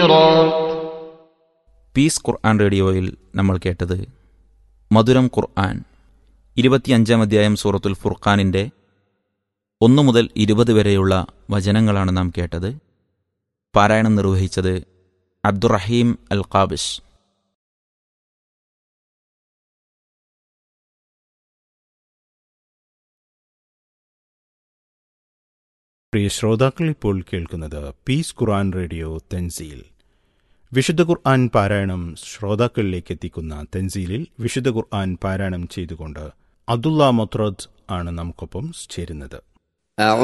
piece ഖുർആൻ റേഡിയോയിൽ നമ്മൾ കേട്ടത് മധുരം ഖുർആൻ ഇരുപത്തിയഞ്ചാം അധ്യായം സൂറത്തുൽ ഫുർഖാനിൻ്റെ ഒന്നു മുതൽ ഇരുപത് വരെയുള്ള വചനങ്ങളാണ് നാം കേട്ടത് പാരായണം നിർവഹിച്ചത് അബ്ദുറഹീം അൽ ഖാബിഷ് പ്രിയ ശ്രോതാക്കൾ ഇപ്പോൾ കേൾക്കുന്നത് പീസ് ഖുർആൻ റേഡിയോ തെൻസീൽ വിശുദ്ധ ഖുർആൻ പാരായണം ശ്രോതാക്കളിലേക്ക് എത്തിക്കുന്ന തെൻസീലിൽ വിശുദ്ധ ഖുർആൻ പാരായണം ചെയ്തുകൊണ്ട് അബ്ദുള്ള മൊത്രദ് ആണ് നമുക്കൊപ്പം ചേരുന്നത്